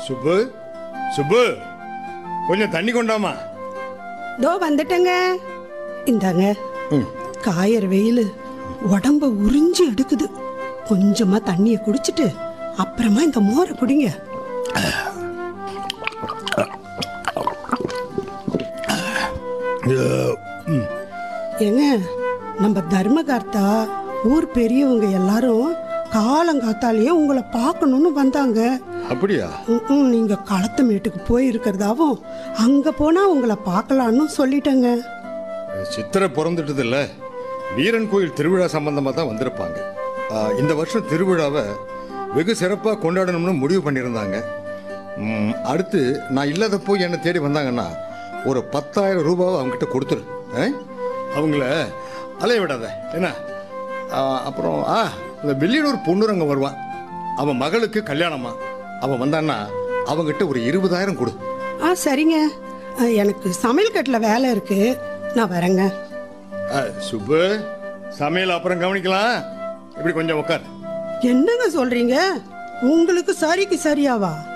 சுப்பு சுப்பு கொஞ்சம் தண்ணி கொண்டாமா தோ வந்துட்டேங்க இந்தாங்க ம் காயற வெயில் உடம்ப உறிஞ்சி எடுக்குது கொஞ்சமா தண்ணிய குடிச்சிட்டு அப்புறமா இந்த மோரை குடிங்க ஏங்க நம்ம தர்மகர்த்தா ஊர் பெரியவங்க எல்லாரும் காலங்காத்தாலேயே உங்களை பார்க்கணும்னு வந்தாங்க அப்படியா ம்ம், நீங்க களத்து மேட்டுக்கு போயிருக்கிறதாவும் அங்க போனா உங்களை பார்க்கலான்னு சொல்லிட்டேங்க சித்திரை பிறந்துட்டது இல்ல வீரன் கோயில் திருவிழா சம்பந்தமா தான் வந்திருப்பாங்க ஆ, இந்த வருஷம் திருவிழாவை வெகு சிறப்பாக கொண்டாடணும்னு முடிவு பண்ணியிருந்தாங்க ம், அடுத்து நான் இல்லாதப்போ என்னை தேடி வந்தாங்கன்னா ஒரு பத்தாயிரம் ரூபாவை அவங்ககிட்ட கொடுத்துரு ஆ? அவங்கள அலைய விடாத என்ன ஆ, அப்புறம் ஆ இந்த வெள்ளியூர் பொண்ணுரங்க வருவான் அவன் மகளுக்கு கல்யாணமா அவன் வந்தான்னா அவங்ககிட்ட ஒரு இருபதாயிரம் கொடு ஆ சரிங்க அ, எனக்கு சமையல் கட்டில் வேலை இருக்கு நான் வரேங்க ஆ, சுப்பு சமையல் அப்புறம் கவனிக்கலாம் இப்படி கொஞ்சம் உட்கார் என்னங்க சொல்றீங்க உங்களுக்கு சரிக்கு சரியாவா